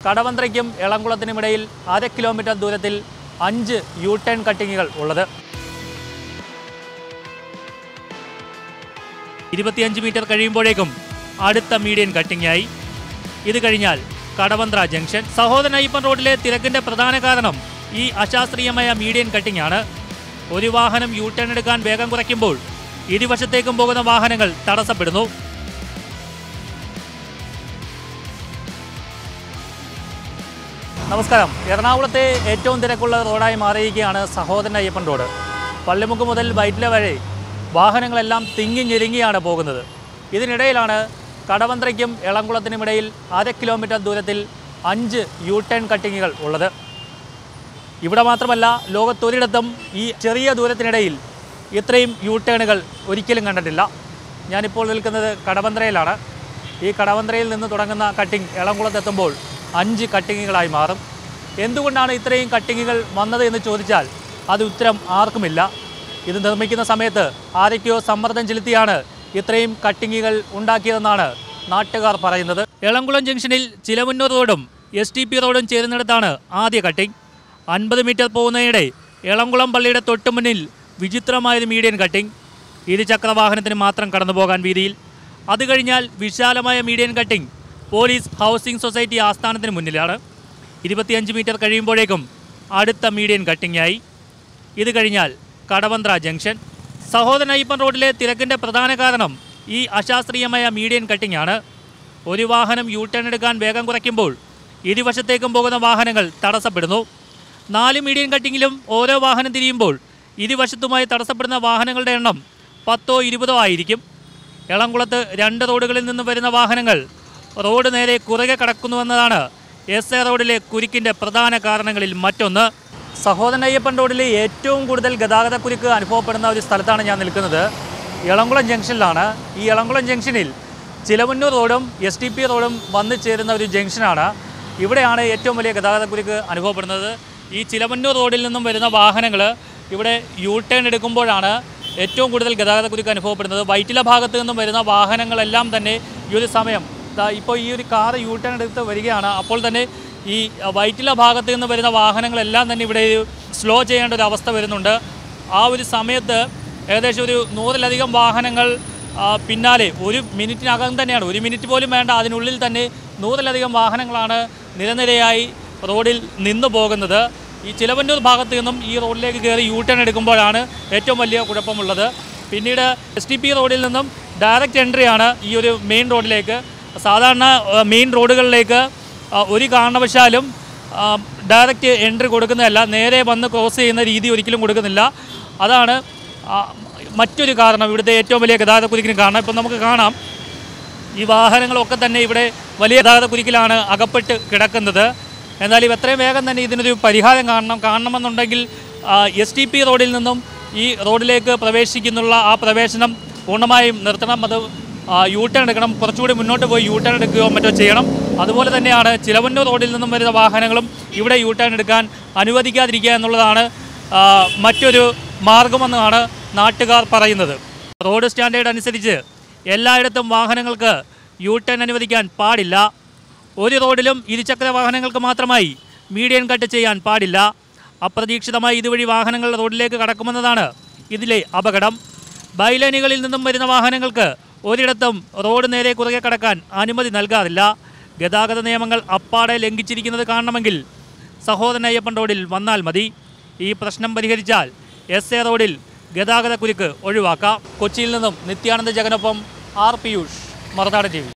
കടവന്ത്രയ്ക്കും എളംകുളത്തിനുമിടയിൽ അര കിലോമീറ്റർ ദൂരത്തിൽ അഞ്ച് യു ടേൺ കട്ടിങ്ങുകൾ ഉള്ളത് ഇരുപത്തിയഞ്ച് മീറ്റർ കഴിയുമ്പോഴേക്കും അടുത്ത മീഡിയൻ കട്ടിങ്ങായി ഇത് കഴിഞ്ഞാൽ കടവന്ത്ര ജംഗ്ഷൻ സഹോദരൻ അയ്യപ്പൻ റോഡിലെ തിരക്കിന്റെ പ്രധാന കാരണം ഈ അശാസ്ത്രീയമായ മീഡിയൻ കട്ടിംഗ് ആണ് ഒരു വാഹനം യു ടേൺ എടുക്കാൻ വേഗം കുറയ്ക്കുമ്പോൾ ഇരുവശത്തേക്കും പോകുന്ന വാഹനങ്ങൾ തടസ്സപ്പെടുന്നു നമസ്കാരം എറണാകുളത്തെ ഏറ്റവും തിരക്കുള്ള റോഡായി മാറിയിരിക്കുകയാണ് സഹോദരൻ അയ്യപ്പൻ റോഡ് പള്ളിമുക്ക് മുതൽ വൈറ്റില വരെ വാഹനങ്ങളെല്ലാം തിങ്ങി ഞെരുങ്ങിയാണ് പോകുന്നത് ഇതിനിടയിലാണ് കടവന്ത്രയ്ക്കും എളംകുളത്തിനുമിടയിൽ അര കിലോമീറ്റർ ദൂരത്തിൽ അഞ്ച് യു ടേൺ കട്ടിങ്ങുകൾ ഉള്ളത് ഇവിടെ മാത്രമല്ല ലോകത്തൊരിടത്തും ഈ ചെറിയ ദൂരത്തിനിടയിൽ ഇത്രയും യു ടേണുകൾ ഒരിക്കലും കണ്ടിട്ടില്ല ഞാനിപ്പോൾ നിൽക്കുന്നത് കടവന്ത്രയിലാണ് ഈ കടവന്ത്രയിൽ നിന്ന് തുടങ്ങുന്ന കട്ടിംഗ് എളംകുളത്തെത്തുമ്പോൾ അഞ്ച് കട്ടിങ്ങുകളായി മാറും എന്തുകൊണ്ടാണ് ഇത്രയും കട്ടിങ്ങുകൾ വന്നത് എന്ന് ചോദിച്ചാൽ അത് ഉത്തരം ആർക്കുമില്ല ഇത് നിർമ്മിക്കുന്ന സമയത്ത് ആരൊക്കെയോ സമ്മർദ്ദം ചെലുത്തിയാണ് ഇത്രയും കട്ടിങ്ങുകൾ ഉണ്ടാക്കിയതെന്നാണ് നാട്ടുകാർ പറയുന്നത് എളംകുളം ജംഗ്ഷനിൽ ചിലമുന്നൂർ റോഡും എസ് ടി പി റോഡും ചേരുന്നിടത്താണ് ആദ്യ കട്ടിംഗ് അൻപത് മീറ്റർ പോകുന്നതിനിടെ എളംകുളം പള്ളിയുടെ തൊട്ടു മുന്നിൽ വിചിത്രമായൊരു മീഡിയൻ കട്ടിംഗ് ഇരുചക്ര വാഹനത്തിന് മാത്രം കടന്നുപോകാൻ വീതിയിൽ അത് കഴിഞ്ഞാൽ വിശാലമായ median cutting police housing society ആസ്ഥാനത്തിന് മുന്നിലാണ് ഇരുപത്തിയഞ്ച് മീറ്റർ കഴിയുമ്പോഴേക്കും അടുത്ത മീഡിയൻ കട്ടിങ്ങായി ഇത് കഴിഞ്ഞാൽ കടവന്ത്ര ജംഗ്ഷൻ സഹോദരൻ അയ്യപ്പൻ റോഡിലെ തിരക്കിൻ്റെ പ്രധാന കാരണം ഈ അശാസ്ത്രീയമായ മീഡിയൻ കട്ടിംഗ് ആണ് ഒരു വാഹനം യു ടേൺ എടുക്കാൻ വേഗം കുറയ്ക്കുമ്പോൾ ഇരുവശത്തേക്കും പോകുന്ന വാഹനങ്ങൾ തടസ്സപ്പെടുന്നു നാല് മീഡിയൻ കട്ടിങ്ങിലും ഓരോ വാഹനം തിരിയുമ്പോൾ ഇരുവശത്തുമായി തടസ്സപ്പെടുന്ന വാഹനങ്ങളുടെ എണ്ണം പത്തോ ഇരുപതോ ആയിരിക്കും എളംകുളത്ത് രണ്ട് റോഡുകളിൽ നിന്ന് വരുന്ന വാഹനങ്ങൾ റോഡ് നേരെ കുറുകെ കടക്കുന്നുവെന്നതാണ് എസ് എ റോഡിലെ കുരുക്കിൻ്റെ പ്രധാന കാരണങ്ങളിൽ മറ്റൊന്ന് സഹോദരൻ അയ്യപ്പൻ റോഡിലെ ഏറ്റവും കൂടുതൽ ഗതാഗത കുരുക്ക് അനുഭവപ്പെടുന്ന ഒരു സ്ഥലത്താണ് ഞാൻ നിൽക്കുന്നത് എളംകുളം ജംഗ്ഷനിലാണ് ഈ എളംകുളം ജംഗ്ഷനിൽ ചിലവന്നൂർ റോഡും എസ് ടി പി റോഡും വന്നു ചേരുന്ന ഒരു ജംഗ്ഷനാണ് ഇവിടെയാണ് ഏറ്റവും വലിയ ഗതാഗത കുരുക്ക് അനുഭവപ്പെടുന്നത് ഈ ചിലവന്നൂർ റോഡിൽ നിന്നും വരുന്ന വാഹനങ്ങൾ ഇവിടെ യു ടേൺ എടുക്കുമ്പോഴാണ് ഏറ്റവും കൂടുതൽ ഗതാഗത കുരുക്ക് അനുഭവപ്പെടുന്നത് വൈറ്റില ഭാഗത്ത് നിന്നും വരുന്ന വാഹനങ്ങളെല്ലാം തന്നെ ഈ ഒരു സമയം ദാ ഇപ്പോൾ ഈ ഒരു കാർ യു ടേൺ എടുത്ത് വരികയാണ് അപ്പോൾ തന്നെ ഈ അഹ്, വൈറ്റില ഭാഗത്ത് നിന്ന് വരുന്ന വാഹനങ്ങളെല്ലാം തന്നെ ഇവിടെ സ്ലോ ചെയ്യേണ്ട ഒരു അവസ്ഥ വരുന്നുണ്ട് ആ ഒരു സമയത്ത് ഏകദേശം ഒരു നൂറിലധികം വാഹനങ്ങൾ ആ, പിന്നാലെ ഒരു മിനിറ്റിനകം തന്നെയാണ് ഒരു മിനിറ്റ് പോലും വേണ്ട അതിനുള്ളിൽ തന്നെ നൂറിലധികം വാഹനങ്ങളാണ് നിരനിരയായി റോഡിൽ നിന്നു പോകുന്നത് ഈ ചിലവന്നൂർ ഭാഗത്ത് നിന്നും ഈ റോഡിലേക്ക് കയറി യു ടേൺ എടുക്കുമ്പോഴാണ് ഏറ്റവും വലിയ കുഴപ്പമുള്ളത് പിന്നീട് എസ് ടി പി റോഡിൽ നിന്നും ഡയറക്റ്റ് എൻട്രിയാണ് ഈ ഒരു മെയിൻ റോഡിലേക്ക് സാധാരണ ആ, മെയിൻ റോഡുകളിലേക്ക് ആ, ഒരു കാരണവശാലും ആ, ഡയറക്റ്റ് എൻട്രി കൊടുക്കുന്നതല്ല നേരെ വന്ന് ക്രോസ് ചെയ്യുന്ന രീതി ഒരിക്കലും കൊടുക്കുന്നില്ല അതാണ് ആ, മറ്റൊരു കാരണം ഇവിടുത്തെ ഏറ്റവും വലിയ ഗതാഗത കുരുക്കിന് കാരണം ഇപ്പം നമുക്ക് കാണാം ഈ വാഹനങ്ങളൊക്കെ തന്നെ ഇവിടെ വലിയ ഗതാഗത കുരുക്കിലാണ് അകപ്പെട്ട് കിടക്കുന്നത് എന്നാലും എത്രയും വേഗം തന്നെ ഇതിനൊരു പരിഹാരം കാണണം കാണണമെന്നുണ്ടെങ്കിൽ എസ് ടി പി റോഡിൽ നിന്നും ഈ റോഡിലേക്ക് പ്രവേശിക്കുന്നുള്ള ആ പ്രവേശനം പൂർണ്ണമായും നിർത്തണം അത് യൂ ടേൺ എടുക്കണം കുറച്ചുകൂടി മുന്നോട്ട് പോയി യൂ ടേൺ എടുക്കുകയോ മറ്റോ ചെയ്യണം അതുപോലെ തന്നെയാണ് ചിലവന്നൂർ റോഡിൽ നിന്നും വരുന്ന വാഹനങ്ങളും ഇവിടെ യൂ ടേൺ എടുക്കാൻ അനുവദിക്കാതിരിക്കുക എന്നുള്ളതാണ് ആ, മറ്റൊരു മാർഗമെന്നാണ് നാട്ടുകാർ പറയുന്നത് റോഡ് സ്റ്റാൻഡേർഡ് അനുസരിച്ച് എല്ലായിടത്തും വാഹനങ്ങൾക്ക് യൂ ടേൺ അനുവദിക്കാൻ പാടില്ല ഒരു റോഡിലും ഇരുചക്ര വാഹനങ്ങൾക്ക് മാത്രമായി മീഡിയൻ കട്ട് ചെയ്യാൻ പാടില്ല അപ്രതീക്ഷിതമായി ഇതുവഴി വാഹനങ്ങൾ റോഡിലേക്ക് കടക്കുമെന്നതാണ് ഇതിലെ അപകടം ബൈലൈനുകളിൽ നിന്നും വരുന്ന വാഹനങ്ങൾക്ക് ഒരിടത്തും റോഡ് നേരെ കുറുകെ കടക്കാൻ അനുമതി നൽകാറില്ല ഗതാഗത നിയമങ്ങൾ അപ്പാടെ ലംഘിച്ചിരിക്കുന്നത് കാണണമെങ്കിൽ സഹോദരൻ അയ്യപ്പൻ റോഡിൽ വന്നാൽ മതി ഈ പ്രശ്നം പരിഹരിച്ചാൽ എസ് എ റോഡിൽ ഗതാഗത കുരുക്ക് ഒഴിവാക്കാം കൊച്ചിയിൽ നിന്നും നിത്യാനന്ദ ജഗനൊപ്പം R Piyush Marunadan T V